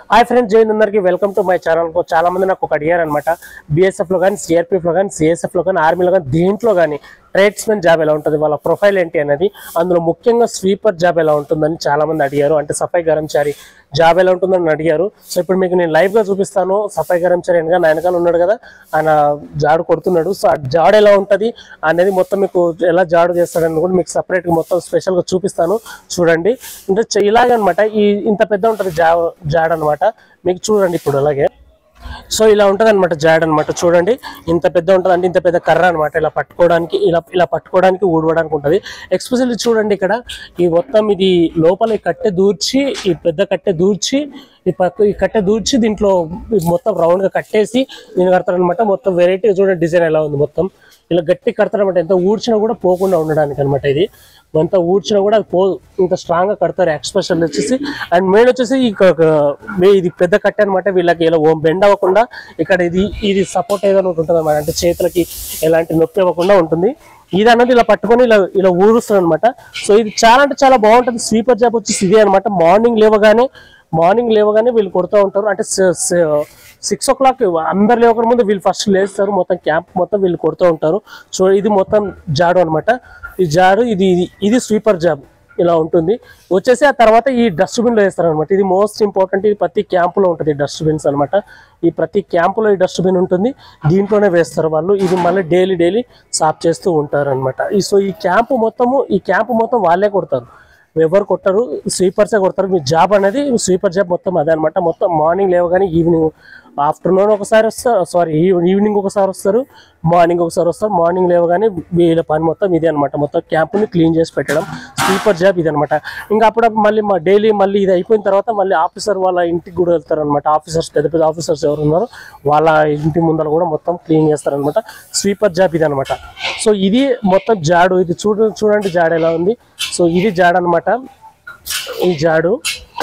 hi friends Jain అందరికి welcome to my channel చాలా మంది నాకు ఒక అడిగారు అనమాట బీఎస్ఎఫ్ లో కానీ సిఆర్పిఎఫ్ లో కానీ సిఎస్ఎఫ్ లో కానీ ఆర్మీలో కానీ దేంట్లో కానీ ట్రేడ్స్మెన్ జాబ్ ఎలా ఉంటుంది వాళ్ళ ప్రొఫైల్ ఏంటి అనేది అందులో ముఖ్యంగా స్వీపర్ జాబ్ ఎలా ఉంటుందని చాలా మంది అడిగారు అంటే సఫాయి కర్మచారి జాబ్ ఎలా ఉంటుందని అడిగారు సో ఇప్పుడు మీకు నేను లైవ్ గా చూపిస్తాను సఫాయి కర్మచారి వెనక నా వెనకాల ఉన్నాడు కదా ఆయన జాడు కొడుతున్నాడు సో ఆ జాడు ఎలా ఉంటది అనేది మొత్తం మీకు ఎలా జాడు చేస్తాడని కూడా మీకు సపరేట్ గా మొత్తం స్పెషల్ గా చూపిస్తాను చూడండి అంటే చ- ఇలాగనమాట ఈ ఇంత పెద్ద ఉంటది జా జాడ్ అనమాట మీకు చూడండి ఇప్పుడు అలాగే సో ఇలా ఉంటది అనమాట జాడ్ అనమాట చూడండి ఇంత పెద్ద ఉంటుంది అంటే ఇంత పెద్ద కర్ర అనమాట ఇలా పట్టుకోవడానికి ఇలా ఇలా పట్టుకోవడానికి ఊడవడానికి ఉంటుంది ఎక్స్పెషల్లీ చూడండి ఇక్కడ ఈ మొత్తం ఇది లోపల ఈ కట్టె దూర్చి ఈ పెద్ద కట్టె దూర్చి ఈ పక్క ఈ కట్టె దూర్చి దీంట్లో ఈ మొత్తం రౌండ్ గా కట్టేసి దీన్ని కడతారనమాట మొత్తం వెరైటీ చూడండి డిజైన్ ఎలా ఉంది మొత్తం ఇలా గట్టి కడతారనమాట ఎంత ఊడ్చినా కూడా పోకుండా ఉండడానికి అనమాట ఇది ఎంత ఊడ్చినా కూడా అది పో ఇంత స్ట్రాంగ్ గా కడతారు ఎక్స్ప్రెషన్ వచ్చేసి అండ్ మెయిన్ వచ్చేసి ఈ క- క- మే- ఇది పెద్ద కట్టె అనమాట వీళ్ళకి ఇలా ఓ బెండ్ అవ్వకుండా ఇక్కడ ఇది ఇది సపోర్ట్ ఏదైనా ఒకటి ఉంటుంది అనమాట అంటే చేతులకి ఎలాంటి నొప్పి ఇవ్వకుండా ఉంటుంది ఇది అన్నది ఇలా పట్టుకొని ఇలా ఇలా ఊరుస్తుంది అనమాట సో ఇది చాలా అంటే చాలా బాగుంటుంది స్వీపర్ జాబ్ వచ్చేసి ఇదే అనమాట మార్నింగ్ లేవగానే మార్నింగ్ లేవగానే వీళ్ళు కొడుతూ ఉంటారు అంటే సిక్స్ ఓ క్లాక్ అందరు లేవక ముందు వీళ్ళు ఫస్ట్ లేస్తారు మొత్తం క్యాంప్ మొత్తం వీళ్ళు కొడుతూ ఉంటారు సో ఇది మొత్తం జాడు అనమాట ఈ జాడు ఇది ఇది- ఇది స్వీపర్ జాబ్ ఇలా ఉంటుంది వచ్చేసి ఆ తర్వాత ఈ డస్ట్బిన్ లో వేస్తారు అనమాట ఇది మోస్ట్ ఇంపార్టెంట్ ఇది ప్రతి క్యాంపులో ఉంటుంది డస్ట్బిన్స్ అన్నమాట ఈ ప్రతి క్యాంపులో ఈ డస్ట్బిన్ ఉంటుంది దీంట్లోనే వేస్తారు వాళ్ళు ఇది మళ్ళీ డైలీ డైలీ సాఫ్ చేస్తూ ఉంటారు అనమాట ఈ సో ఈ క్యాంపు మొత్తము ఈ క్యాంపు మొత్తం వాళ్ళే కొడతారు ఎవరు కొట్టరు స్వీపర్సే కొడతారు మీ జాబ్ అనేది స్వీపర్ జాబ్ మొత్తం అదే అనమాట మొత్తం మార్నింగ్ లేవగానే ఈవినింగ్ ఆఫ్టర్నూన్ ఒకసారి వస్తారు సారీ ఈవినింగ్ ఒకసారి వస్తారు మార్నింగ్ ఒకసారి వస్తారు మార్నింగ్ లేవగానే వీళ్ళ పని మొత్తం ఇదే అనమాట మొత్తం క్యాంప్ని క్లీన్ చేసి పెట్టడం స్వీపర్ జాబ్ ఇది అనమాట ఇంకా అప్పుడు మళ్ళీ మా డైలీ మళ్ళీ ఇది అయిపోయిన తర్వాత మళ్ళీ ఆఫీసర్ వాళ్ళ ఇంటికి కూడా వెళ్తారు అనమాట ఆఫీసర్స్ పెద్ద పెద్ద ఆఫీసర్స్ ఎవరు ఉన్నారో వాళ్ళ ఇంటి ముందర కూడా మొత్తం క్లీన్ చేస్తారనమాట స్వీపర్ జాబ్ ఇది అనమాట సో ఇది మొత్తం జాడు ఇది చూడ చూడండి జాడు ఎలా ఉంది సో ఇది జాడు అనమాట ఈ జాడు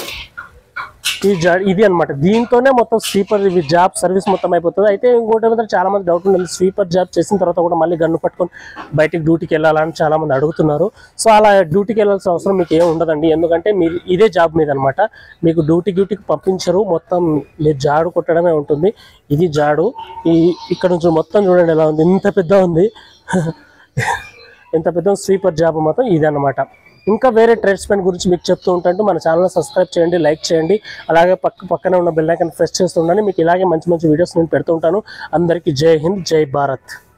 ఈ జాడ్ ఇది అన్నమాట దీంతోనే మొత్తం స్వీపర్ ఇవి జాబ్ సర్వీస్ మొత్తం అయిపోతుంది అయితే ఇంకోటి ఏమంటే చాలా మంది డౌట్ ఉంది స్వీపర్ జాబ్ చేసిన తర్వాత కూడా మళ్ళీ గన్ను పట్టుకొని బయటికి డ్యూటీకి వెళ్ళాలని చాలా మంది అడుగుతున్నారు సో అలా డ్యూటీకి వెళ్ళాల్సిన అవసరం మీకు ఏం ఉండదండి ఎందుకంటే మీరు ఇదే జాబ్ మీద అనమాట మీకు డ్యూటీ డ్యూటీకి పంపించరు మొత్తం మీరు జాడు కొట్టడమే ఉంటుంది ఇది జాడు ఈ ఇక్కడ నుంచి మొత్తం చూడండి ఎలా ఉంది ఇంత పెద్ద ఉంది ఎంత పెద్ద స్వీపర్ జాబ్ మాత్రం ఇది అనమాట ఇంకా వేరే ట్రేడ్స్మెన్ గురించి మీకు చెప్తూ ఉంటాంటూ మన ఛానల్ సబ్స్క్రైబ్ చేయండి లైక్ చేయండి అలాగే పక్క పక్కన ఉన్న బెల్ ఐకాన్ ప్రెస్ చేస్తూ ఉండండి మీకు ఇలాగే మంచి మంచి వీడియోస్ నేను పెడుతూ ఉంటాను అందరికీ జై హింద్ జై భారత్